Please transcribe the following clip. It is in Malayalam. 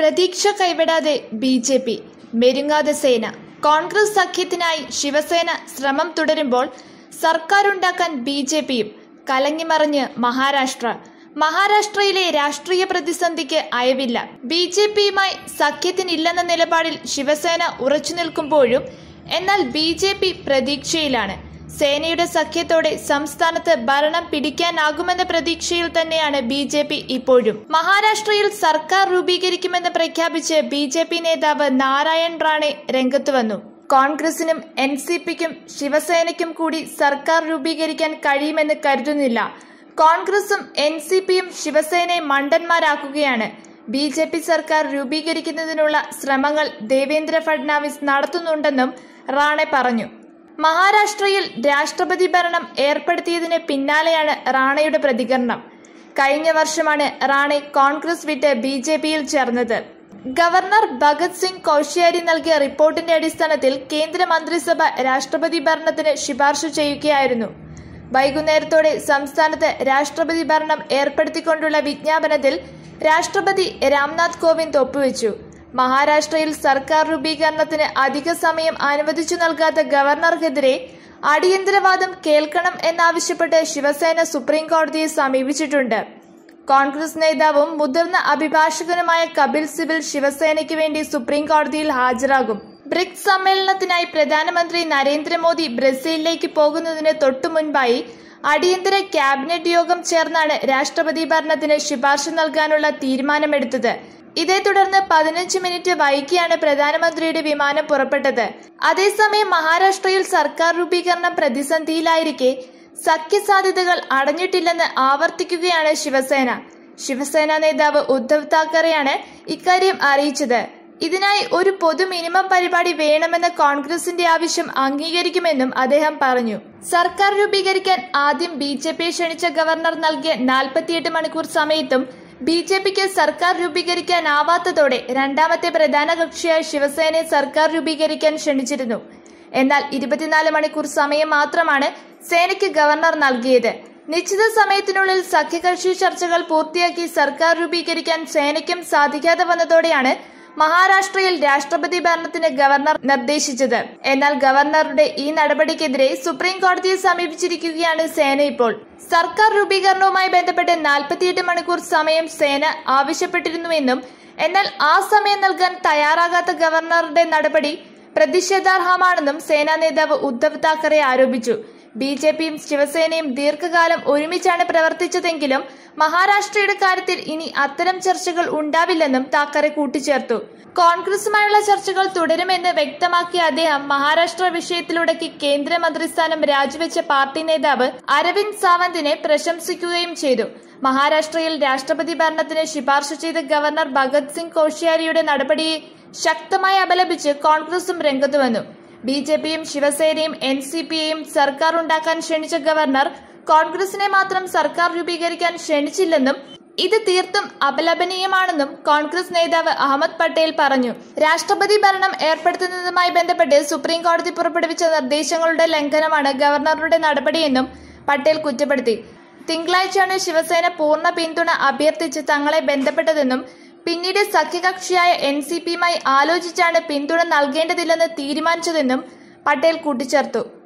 പ്രതീക്ഷ കൈവിടാതെ ബി ജെ പി മെരുങ്ങാതെ സേന കോൺഗ്രസ് സഖ്യത്തിനായി ശിവസേന ശ്രമം തുടരുമ്പോൾ സർക്കാരുണ്ടാക്കാൻ ബി ജെ പിയും കലങ്ങിമറിഞ്ഞ് മഹാരാഷ്ട്ര മഹാരാഷ്ട്രയിലെ രാഷ്ട്രീയ പ്രതിസന്ധിക്ക് അയവില്ല ബി ജെ പിയുമായി സഖ്യത്തിനില്ലെന്ന നിലപാടിൽ ശിവസേന ഉറച്ചു നിൽക്കുമ്പോഴും എന്നാൽ ബി ജെ പി പ്രതീക്ഷയിലാണ് സേനയുടെ സഖ്യത്തോടെ സംസ്ഥാനത്ത് ഭരണം പിടിക്കാനാകുമെന്ന പ്രതീക്ഷയിൽ തന്നെയാണ് ബി ജെ പി ഇപ്പോഴും മഹാരാഷ്ട്രയിൽ സർക്കാർ രൂപീകരിക്കുമെന്ന് പ്രഖ്യാപിച്ച് ബി ജെ പി നേതാവ് നാരായൺ റാണെ രംഗത്ത് വന്നു കോൺഗ്രസിനും എൻ സി പിക്കും ശിവസേനയ്ക്കും കൂടി സർക്കാർ രൂപീകരിക്കാൻ കഴിയുമെന്ന് കരുതുന്നില്ല കോൺഗ്രസും എൻ സി പിയും ശിവസേനയെ മണ്ടന്മാരാക്കുകയാണ് ബി ജെ പി സർക്കാർ രൂപീകരിക്കുന്നതിനുള്ള ശ്രമങ്ങൾ ദേവേന്ദ്ര ഫഡ്നാവിസ് നടത്തുന്നുണ്ടെന്നും റാണെ പറഞ്ഞു മഹാരാഷ്ട്രയിൽ രാഷ്ട്രപതി ഭരണം ഏർപ്പെടുത്തിയതിന് പിന്നാലെയാണ് റാണയുടെ പ്രതികരണം കഴിഞ്ഞ വർഷമാണ് റാണെ കോൺഗ്രസ് വിട്ട് ബി ജെ പിയിൽ ചേർന്നത് ഗവർണർ ഭഗത് സിംഗ് കോശ്യാരി നൽകിയ റിപ്പോർട്ടിന്റെ അടിസ്ഥാനത്തിൽ കേന്ദ്ര മന്ത്രിസഭ രാഷ്ട്രപതി ഭരണത്തിന് ശുപാർശ ചെയ്യുകയായിരുന്നു വൈകുന്നേരത്തോടെ സംസ്ഥാനത്ത് രാഷ്ട്രപതി ഭരണം ഏർപ്പെടുത്തിക്കൊണ്ടുള്ള വിജ്ഞാപനത്തിൽ രാഷ്ട്രപതി രാംനാഥ് കോവിന്ദ് ഒപ്പുവെച്ചു മഹാരാഷ്ട്രയിൽ സർക്കാർ രൂപീകരണത്തിന് അധിക സമയം അനുവദിച്ചു നൽകാത്ത ഗവർണർക്കെതിരെ അടിയന്തരവാദം കേൾക്കണം എന്നാവശ്യപ്പെട്ട് ശിവസേന സുപ്രീം കോടതിയെ സമീപിച്ചിട്ടുണ്ട് കോൺഗ്രസ് നേതാവും മുതിർന്ന അഭിഭാഷകനുമായ കപിൽ സിബൽ ശിവസേനയ്ക്ക് വേണ്ടി സുപ്രീം കോടതിയിൽ ഹാജരാകും ബ്രിക്സ് സമ്മേളനത്തിനായി പ്രധാനമന്ത്രി നരേന്ദ്രമോദി ബ്രസീലിലേക്ക് പോകുന്നതിന് തൊട്ടു മുൻപായി അടിയന്തര ക്യാബിനറ്റ് യോഗം ചേർന്നാണ് രാഷ്ട്രപതി ഭരണത്തിന് ശുപാർശ നൽകാനുള്ള തീരുമാനമെടുത്തത് ഇതേ തുടർന്ന് പതിനഞ്ച് മിനിറ്റ് വൈകിയാണ് പ്രധാനമന്ത്രിയുടെ വിമാനം പുറപ്പെട്ടത് അതേസമയം മഹാരാഷ്ട്രയിൽ സർക്കാർ രൂപീകരണം പ്രതിസന്ധിയിലായിരിക്കെ സഖ്യസാധ്യതകൾ അടഞ്ഞിട്ടില്ലെന്ന് ആവർത്തിക്കുകയാണ് ശിവസേന ശിവസേന നേതാവ് ഉദ്ധവ് താക്കറെയാണ് ഇക്കാര്യം അറിയിച്ചത് ഇതിനായി ഒരു പൊതു മിനിമം പരിപാടി വേണമെന്ന കോൺഗ്രസിന്റെ ആവശ്യം അംഗീകരിക്കുമെന്നും അദ്ദേഹം പറഞ്ഞു സർക്കാർ രൂപീകരിക്കാൻ ആദ്യം ബി ജെ പിയെ ക്ഷണിച്ച ഗവർണർ നൽകിയ നാൽപ്പത്തിയെട്ട് മണിക്കൂർ സമയത്തും ബി ജെ പിക്ക് സർക്കാർ രൂപീകരിക്കാനാവാത്തതോടെ രണ്ടാമത്തെ പ്രധാന കക്ഷിയായ ശിവസേനയെ സർക്കാർ രൂപീകരിക്കാൻ ക്ഷണിച്ചിരുന്നു എന്നാൽ ഇരുപത്തിനാല് മണിക്കൂർ സമയം മാത്രമാണ് സേനയ്ക്ക് ഗവർണർ നൽകിയത് നിശ്ചിത സമയത്തിനുള്ളിൽ സഖ്യകക്ഷി ചർച്ചകൾ പൂർത്തിയാക്കി സർക്കാർ രൂപീകരിക്കാൻ സേനയ്ക്കും സാധിക്കാതെ വന്നതോടെയാണ് മഹാരാഷ്ട്രയിൽ രാഷ്ട്രപതി ഭരണത്തിന് ഗവർണർ നിർദ്ദേശിച്ചത് എന്നാൽ ഗവർണറുടെ ഈ നടപടിക്കെതിരെ സുപ്രീം കോടതിയെ സമീപിച്ചിരിക്കുകയാണ് സേന ഇപ്പോൾ സർക്കാർ രൂപീകരണവുമായി ബന്ധപ്പെട്ട് നാൽപ്പത്തിയെട്ട് മണിക്കൂർ സമയം സേന ആവശ്യപ്പെട്ടിരുന്നുവെന്നും എന്നാൽ ആ സമയം നൽകാൻ തയ്യാറാകാത്ത ഗവർണറുടെ നടപടി പ്രതിഷേധാർഹമാണെന്നും സേനാ നേതാവ് ഉദ്ധവ് താക്കറെ ആരോപിച്ചു ബി ജെ പിയും ശിവസേനയും ദീർഘകാലം ഒരുമിച്ചാണ് പ്രവർത്തിച്ചതെങ്കിലും മഹാരാഷ്ട്രയുടെ കാര്യത്തിൽ ഇനി അത്തരം ചർച്ചകൾ ഉണ്ടാവില്ലെന്നും താക്കറെ കൂട്ടിച്ചേർത്തു കോൺഗ്രസുമായുള്ള ചർച്ചകൾ തുടരുമെന്ന് വ്യക്തമാക്കിയ അദ്ദേഹം മഹാരാഷ്ട്ര വിഷയത്തിലുടക്കി കേന്ദ്രമന്ത്രിസ്ഥാനം രാജിവെച്ച പാർട്ടി നേതാവ് അരവിന്ദ് സാവന്തിനെ പ്രശംസിക്കുകയും ചെയ്തു മഹാരാഷ്ട്രയിൽ രാഷ്ട്രപതി ഭരണത്തിന് ശുപാർശ ചെയ്ത ഗവർണർ ഭഗത് സിംഗ് കോശ്യാരിയുടെ നടപടിയെ ശക്തമായി അപലപിച്ച് കോൺഗ്രസും രംഗത്ത് വന്നു ബി ജെ പിയും ശിവസേനയും എൻ സി പിയെയും സർക്കാർ ഉണ്ടാക്കാൻ ക്ഷണിച്ച ഗവർണർ കോൺഗ്രസിനെ മാത്രം സർക്കാർ രൂപീകരിക്കാൻ ക്ഷണിച്ചില്ലെന്നും ഇത് തീർത്തും അപലപനീയമാണെന്നും കോൺഗ്രസ് നേതാവ് അഹമ്മദ് പട്ടേൽ പറഞ്ഞു രാഷ്ട്രപതി ഭരണം ഏർപ്പെടുത്തുന്നതുമായി ബന്ധപ്പെട്ട് സുപ്രീം കോടതി പുറപ്പെടുവിച്ച നിർദ്ദേശങ്ങളുടെ ലംഘനമാണ് ഗവർണറുടെ നടപടിയെന്നും പട്ടേൽ കുറ്റപ്പെടുത്തി തിങ്കളാഴ്ചയാണ് ശിവസേന പൂർണ്ണ പിന്തുണ അഭ്യർത്ഥിച്ച് തങ്ങളെ ബന്ധപ്പെട്ടതെന്നും പിന്നീട് സഖ്യകക്ഷിയായ എൻ സി പിയുമായി ആലോചിച്ചാണ് പിന്തുണ നൽകേണ്ടതില്ലെന്ന് തീരുമാനിച്ചതെന്നും പട്ടേൽ കൂട്ടിച്ചേർത്തു